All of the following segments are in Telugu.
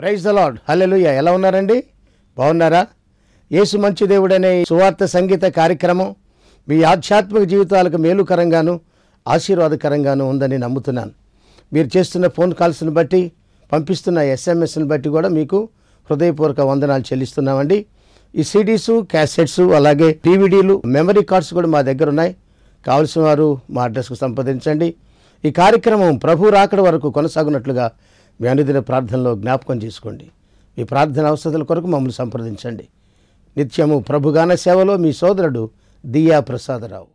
ప్రైజ్ ద లాడ్ హల్లెలూయా ఎలా ఉన్నారండి బాగున్నారా యేసు మంచి దేవుడనే ఈ సువార్త సంగీత కార్యక్రమం మీ ఆధ్యాత్మిక జీవితాలకు మేలుకరంగాను ఆశీర్వాదకరంగాను ఉందని నమ్ముతున్నాను మీరు చేస్తున్న ఫోన్ కాల్స్ని బట్టి పంపిస్తున్న ఎస్ఎంఎస్ని బట్టి కూడా మీకు హృదయపూర్వక వందనాలు చెల్లిస్తున్నామండి ఈ సిడీసు క్యాసెట్స్ అలాగే డివిడీలు మెమరీ కార్డ్స్ కూడా మా దగ్గర ఉన్నాయి కావలసిన వారు మా అడ్రస్కు సంప్రదించండి ఈ కార్యక్రమం ప్రభు రాకడ వరకు కొనసాగునట్లుగా మీ అనుదిన ప్రార్థనలో జ్ఞాపకం చేసుకోండి మీ ప్రార్థన అవసరాల కొరకు మమ్మల్ని సంప్రదించండి నిత్యము ప్రభుగాన సేవలో మీ సోదరుడు దియా ప్రసాదరావు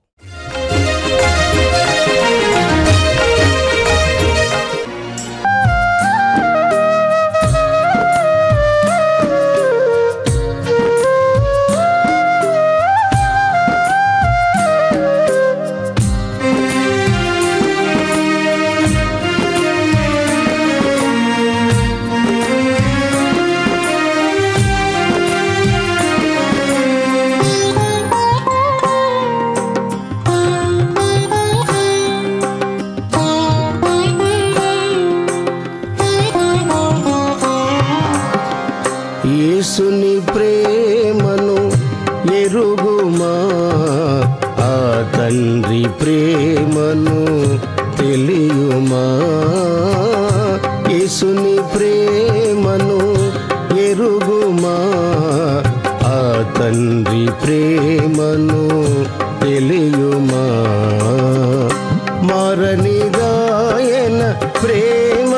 యేసుని ప్రేమను ఎరుగుమా ఆ తండ్రి ప్రేమను తెలియుమా యేసుని ప్రేమను ఎరుగుమా ఆ తండ్రి ప్రేమను తెలియుమా మారనిదాయన ప్రేమ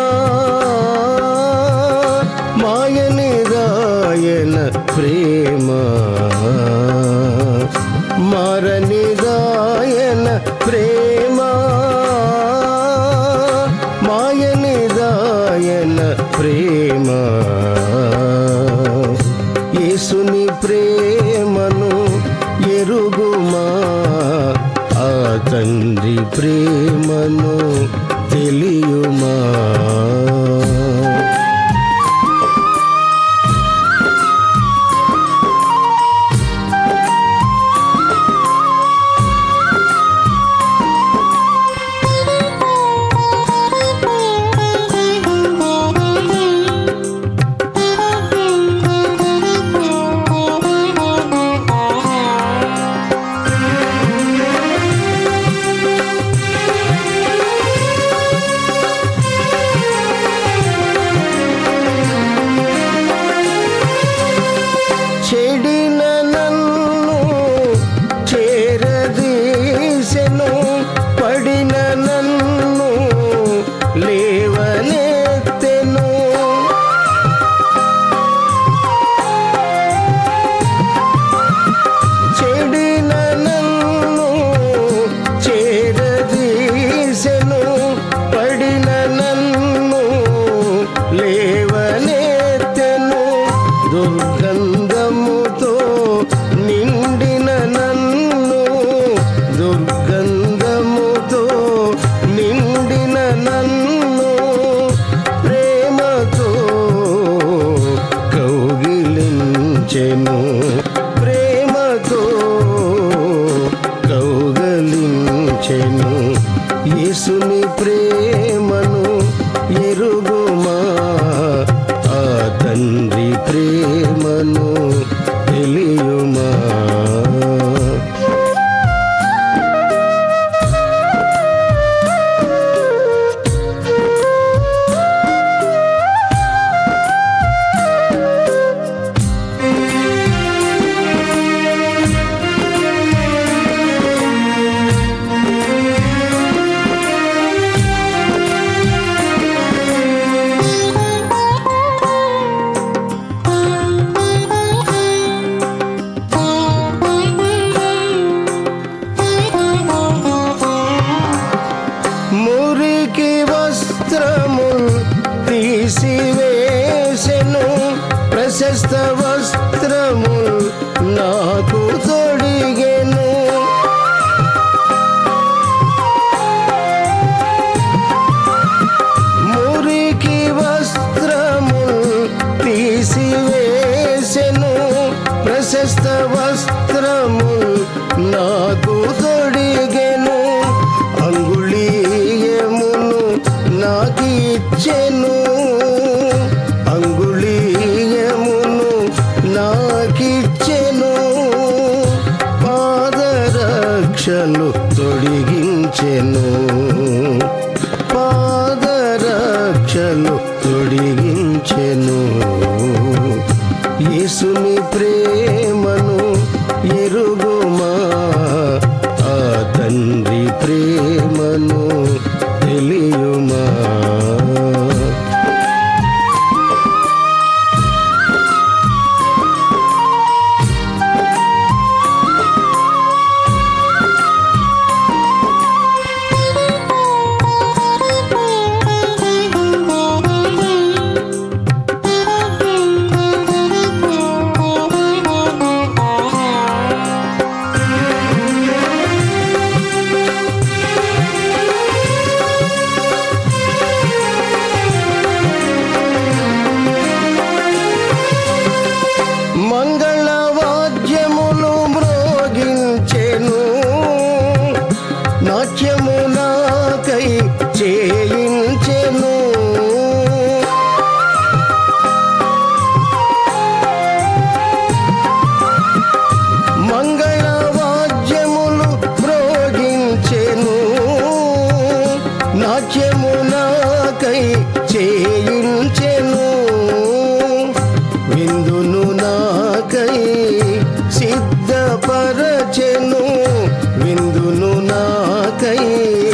మాయనిదాయన ప్రేమ మారనిదాయన ప్రేమ మాయనిదాయన ప్రేమ యేసుని ప్రేమను ఎరుగుమా ఆ తండ్రి ప్రేమను తెలియుమా చెడిన నన్ను చేరదీసెను పడిన నన్ను లేవనెత్తెను చెడిన నన్ను చేరదీసెను పడిన నన్ను లేవనెత్తెను దుర్గంధముతో నిండిన నన్ను దుర్గంధముతో నిండిన నన్ను ప్రేమతో కౌగిలించెను ప్రేమతో కౌగలించెను యేసుని ప్రేమను ఎరుగుమా ఆ తండ్రి ప్రేమను తెలియుమా మురికి వస్త్రము తీసివేసెను ప్రశస్త వస్త్రము నాకు తొడిగెను మురికి వస్త్రము తీసివేసెను ప్రశస్త వస్త్రము నాకు తొడిగెను అంగుళీయమును నాకిచ్చెను అంగుళీ ప్రేమను యేసుని ప్రేమను ఎరుగుమా ఆ తండ్రి ప్రేమను తెలియుమా మంగళవాద్యములు మ్రోగించెను నాట్యము నాకై చేయించెను మంగళవాద్యములు మ్రోగించెను నాట్యము నాకై చేయించెను విందును నాకై సిద్ధపరచెను విందును నాకై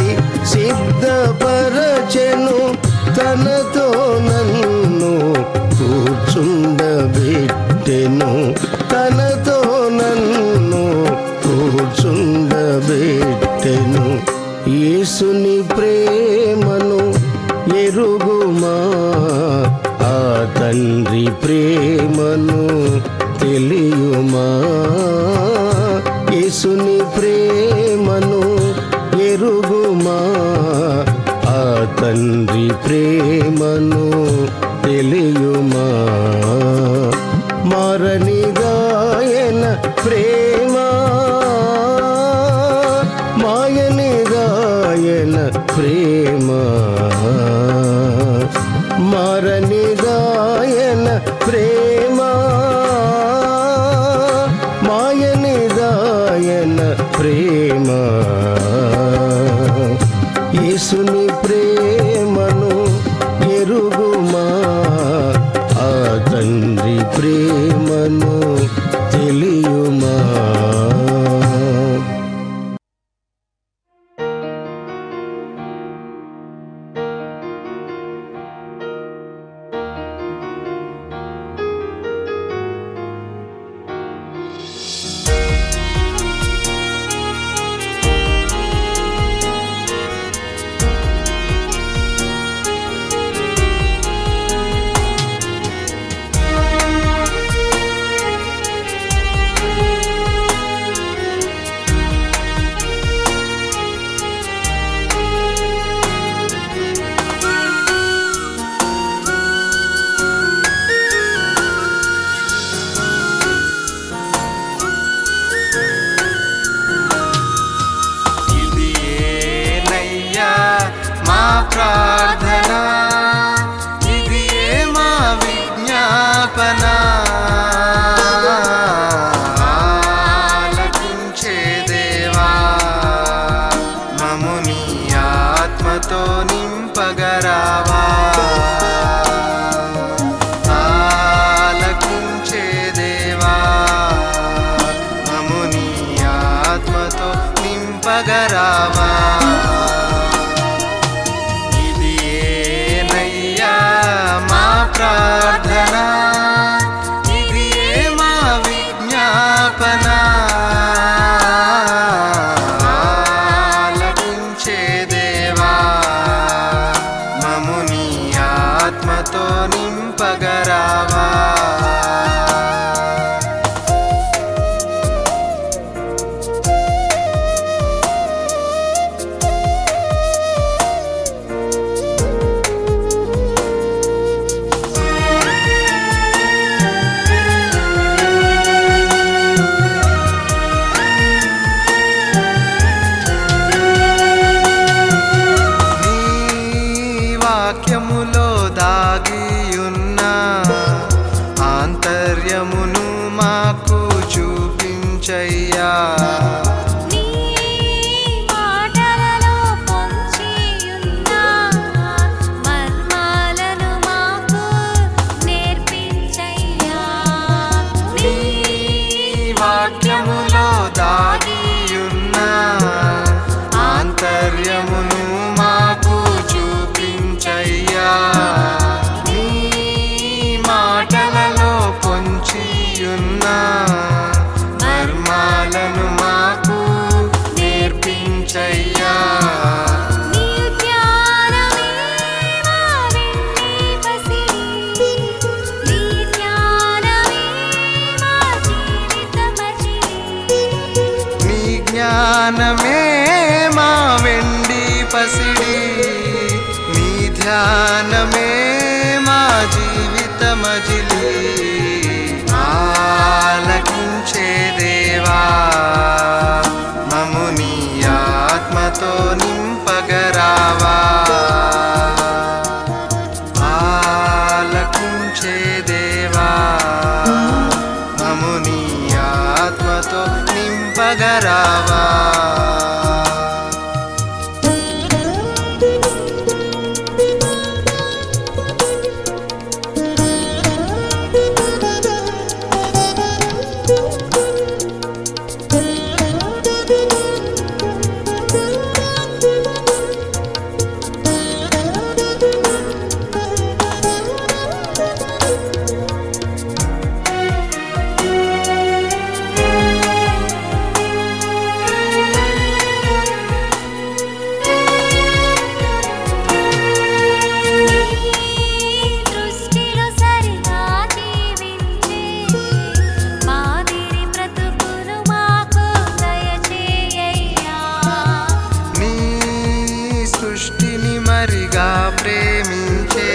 సిద్ధపరచెను తనతో నన్ను కూర్చుండబెట్టెను తనతో నన్ను కూర్చుండబెట్టెను యేసుని ప్రేమను ఎరుగుమా ఆ తండ్రి ప్రేమను తెలియుమా యేసుని ప్రేమను ఎరుగుమా ఆ తండ్రి ప్రేమను తెలియుమా మారనిగాయన ప్రేమ మాయనిగాయన ప్రేమ మారనిగాయన ప్రేమ మాయనిగాయన ప్రేమ యేసుని ప్రేమను ఎరుగుమా ఆ తండ్రి ప్రేమను తెలియుమా జ్ఞానమే మా వెండి పసిడి నీ ధ్యానమే మా జీవిత మజిలి ఆలకించే దేవా మము నీ ఆత్మతో నింపగరావా ఆలకించే దేవా మము నీ ఆత్మతో నింపగరావా దృష్టిలో సరిగా జీవించే మాదిరి బ్రతుకును మాకు దయచేయ్యా నీ సృష్టిని మరిగా ప్రేమించే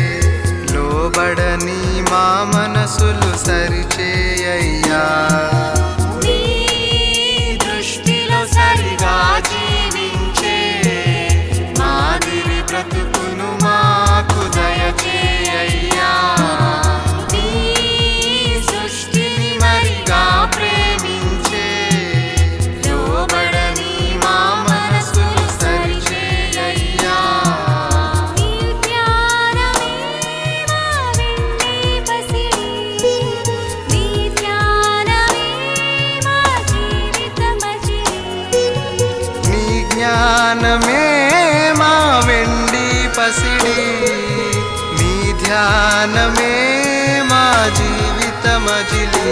లోబడని మా మనసులు సరిచేయ్యా నీ దృష్టిలో సరిగా జీవించే మాదిరి బ్రతుకును మాకు దయచేయ్యా నీ సృష్టిని మరిగా ప్రేమించే లోబడని మా మనసులు సరిచేయ్యా నీ జ్ఞానమే మా వెండి పసిడి నీ జ్ఞానమే మా జీవిత మజిలి నీ జ్ఞానమే మా వెండి పసిడి నీ ధ్యానమే మా జీవిత మజిలి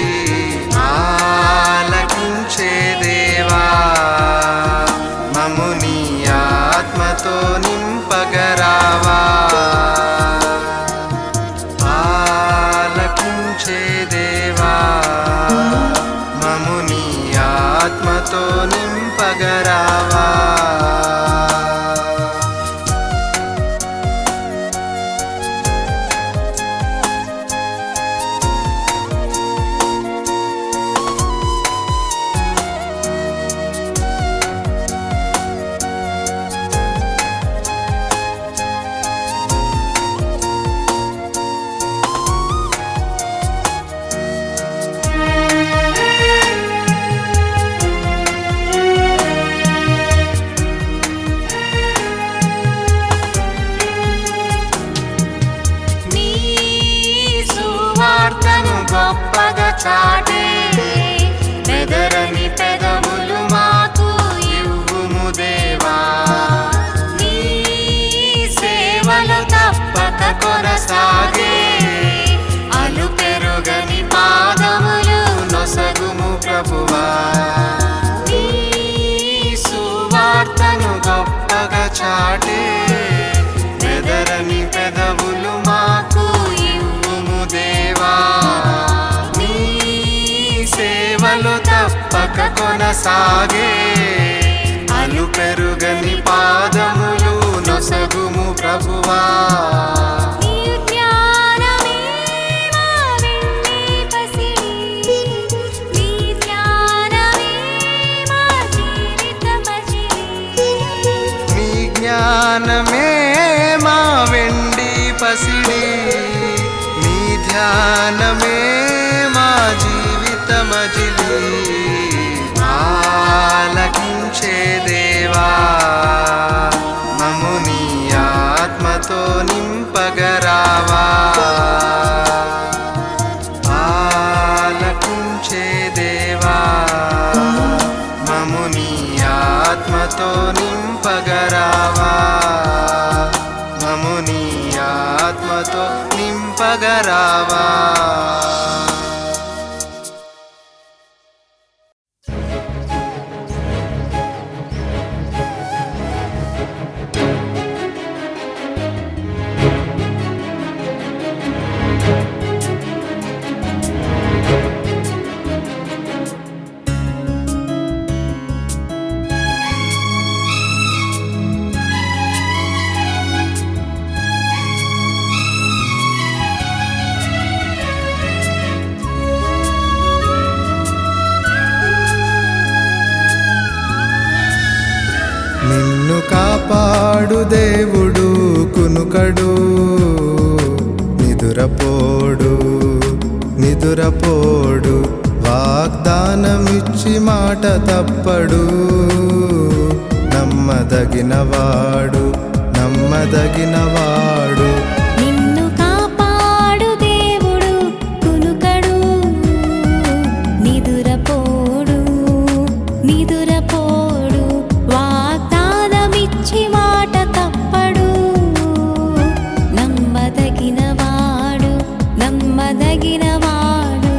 ఆలకించే దేవా మము నీ ఆత్మతో నింపగరావా ఆలకించే దేవా మము నీ ఆత్మతో నింపగరావా నీ సువార్తను గొప్పగా చాటే బెదరని పెదవులు మాకు ఇవ్వుము దేవా నీ సేవలు తప్పక కొనసాగే అలు పెరుగని పాదములు నొసగుము ప్రభువా నీ సువార్తను గొప్పగా చాటే బెదరని పెదవులు మాకు ఇవ్వుము దేవా నీ సేవలు తప్పక కొనసాగే అలు పెరుగని పాదములు నొసగుము ప్రభువా నీ జ్ఞానమే మా వెండి పసిడి నీ జ్ఞానమే మా జీవిత మజిలి నీ జ్ఞానమే మా వెండి పసిడి నీ ధ్యానమే మా జీవిత మజిలి ఆలకించే దేవా మము నీ ఆత్మతో నింపగరావా ఆలకించే దేవా మము నీ ఆత్మతో నింపగరావా మము నీ ఆత్మతో నింపగరావా కునుకడు నిదురపోడు నిదురపోడు వాగ్దానమిచ్చి మాట తప్పడు నమ్మదగినవాడు నమ్మదగినవాడు నిన్ను కాపాడు దేవుడు కునుకడు నిదురపోడు నిదురపోడు వాగ్దానమిచ్చి మాట తప్పడు నమ్మదగినవాడు నమ్మదగినవాడు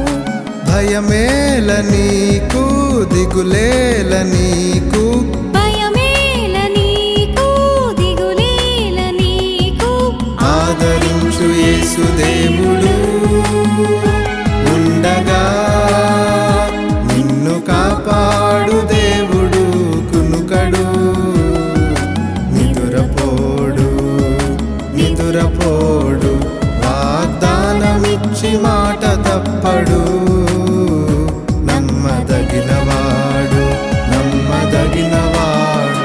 భయమేల నీకు దిగులేల నీకు భయమేల నీకు దిగులేల నీకు ఆదరించు యేసు దేవుడు ఉండగా నిన్ను కాపాడు దేవుడు కునుకడు నిదురపోడు నిదురపోడు వాగ్దానమిచ్చి మాట తప్పడు నమ్మదగినవాడు నమ్మదగినవాడు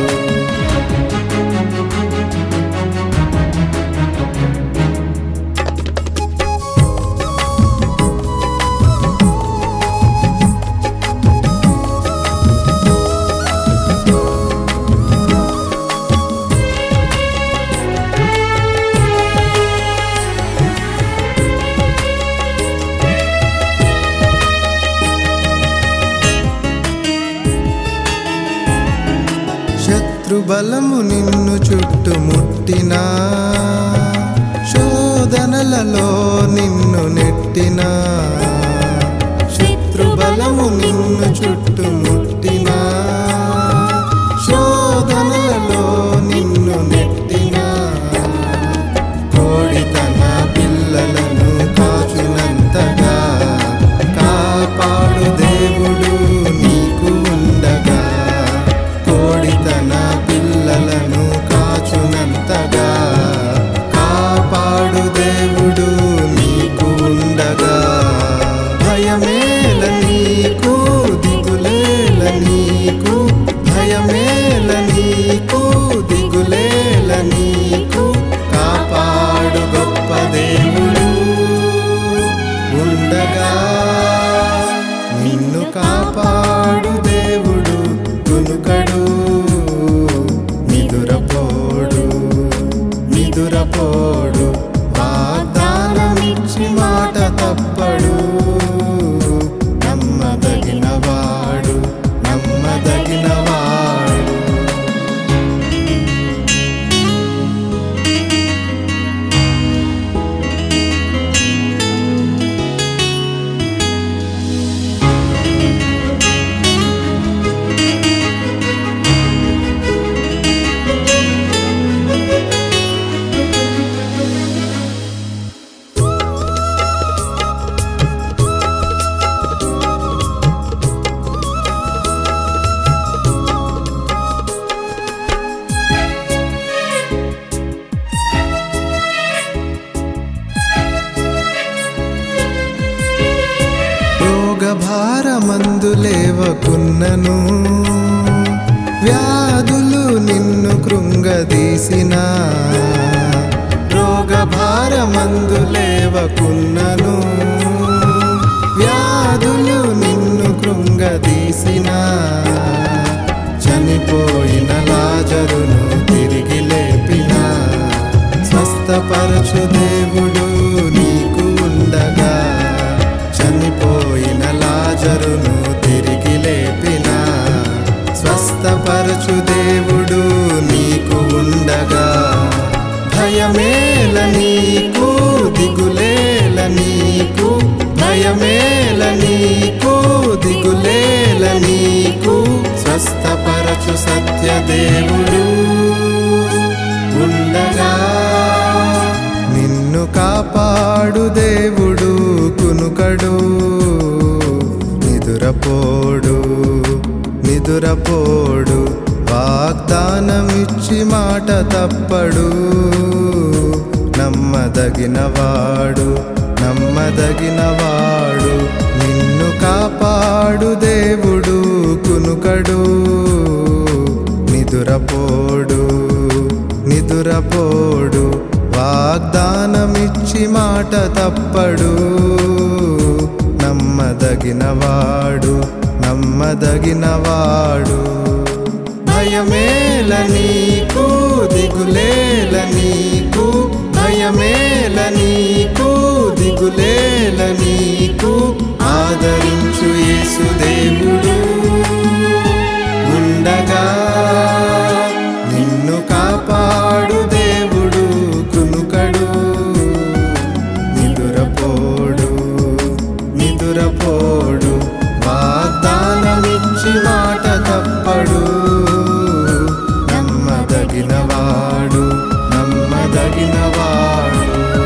శత్రుబలము నిన్ను చుట్టుముట్టినా శోధనలలో నిన్ను నెట్టినా శత్రుబలము నిన్ను చుట్టుముట్టినా శోధనలలో నిన్ను నెట్టినా కోడి తన పిల్లలను కాచునంతగా కాపాడు దేవుడు నీకు ఉండగా కోడి తన పిల్లలను కాచునంతగా కాపాడు దేవుడు నీకు ఉండగా భయమేల నీకు దిగులేల నీకు భయమేల నీకు దిగులేల నీకు కాపాడు గొప్ప దేవుడు ఉండగా నిన్ను కాపాడు దేవుడు కునుకడు నిదురపోడు నిదురపోడు వాగ్దానమిచ్చి మాట తప్పడు నమ్మదగినవాడు నమ్మదగినవాడు రోగభారమందు లేవకున్నను వ్యాధులు నిన్ను కృంగదీసిన రోగభారమందు లేవకున్నను వ్యాధులు నిన్ను కృంగదీసిన చనిపోయిన లాజరును తిరిగి లేపిన స్వస్థపరచు దేవుడు నీకు ఉండగా చనిపోయిన లాజరును తిరిగి లేపిన స్వస్థపరచు దేవుడు నీకు ఉండగా భయమేల నీకు దిగులేల నీకు భయమేల నీకు దిగులేల నీకు స్వస్థపరచు సత్య దేవుడు ఉండగా నిన్ను కాపాడు దేవుడు కునుకడు నిదురపోడు నిదురపోడు వాగ్దానమిచ్చి మాట తప్పడు నమ్మదగినవాడు నమ్మదగినవాడు నిన్ను కాపాడు దేవుడు కునుకడు నిదురపోడు నిదురపోడు వాగ్దానమిచ్చి మాట తప్పడు నమ్మదగినవాడు నమ్మదగినవాడు భయమేల నీకు దిగులేల నీకు భయమేల నీకు దిగులేల నీకు ఆదరించు యేసుదేవుడు ఉండగా నిన్ను కాపాడు దేవుడు కునుకడు నిదురపోడు నిదురపోడు వాగ్దానమిచ్చి మాట తప్పడు నమ్మదగినవాడు నమ్మదగినవాడు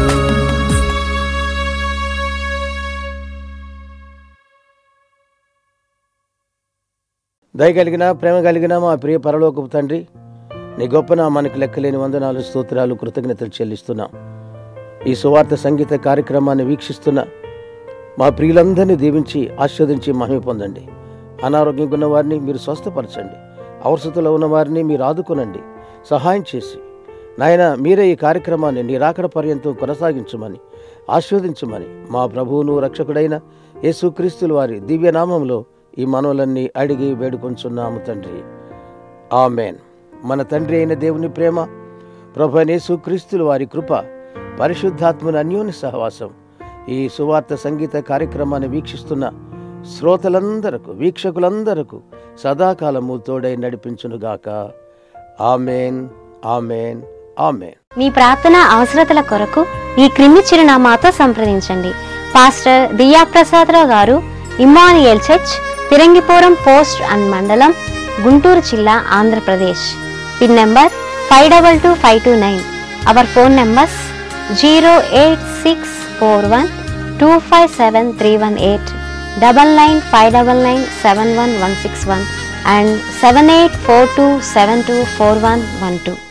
దయ కలిగిన ప్రేమ కలిగిన మా ప్రియ పరలోకపు తండ్రి నీ గొప్ప నామానికి లెక్కలేని వందనాలు స్తోత్రాలు కృతజ్ఞతలు చెల్లిస్తున్నాం ఈ సువార్త సంగీత కార్యక్రమాన్ని వీక్షిస్తున్న మా ప్రియులందరినీ దీవించి ఆస్వాదించి మహిమ పొందండి అనారోగ్యంగా ఉన్న వారిని మీరు స్వస్థపరచండి అవసరతలో ఉన్న వారిని మీరు ఆదుకునండి సహాయం చేసి నాయన మీరే ఈ కార్యక్రమాన్ని నీ రాకడ పర్యంతం కొనసాగించమని ఆస్వాదించమని మా ప్రభువును రక్షకుడైన యేసుక్రీస్తుల వారి దివ్యనామంలో ఈ మనవులన్నీ అడిగి వేడుకొంచున్నాము తండ్రి ఆమెన్ మన తండ్రి అయిన దేవుని ప్రేమ ప్రభు అయిన యేసుక్రీస్తుల వారి కృప పరిశుద్ధాత్మని అన్యోన్య సహవాసం ఈ సువార్త సంగీత కార్యక్రమాన్ని వీక్షిస్తున్న శ్రోతలందరకు వీక్షకులందరకు సదాకాలము తోడై నడిపించునుగాక ఆమెన్ ఆమెన్ ఆమెన్ మీ ప్రార్థన అవసరతల కొరకు ఈ క్రింది చిరునామాతో సంప్రదించండి pastor Diya Prasadarao garu Emmanuel church Pirangipuram post and మండలం గుంటూరు జిల్లా Andhra Pradesh pin number five double two five two nine our phone numbers zero eight six four one two five seven three one eight double nine five double nine seven one one six one and seven eight four two seven two four one one two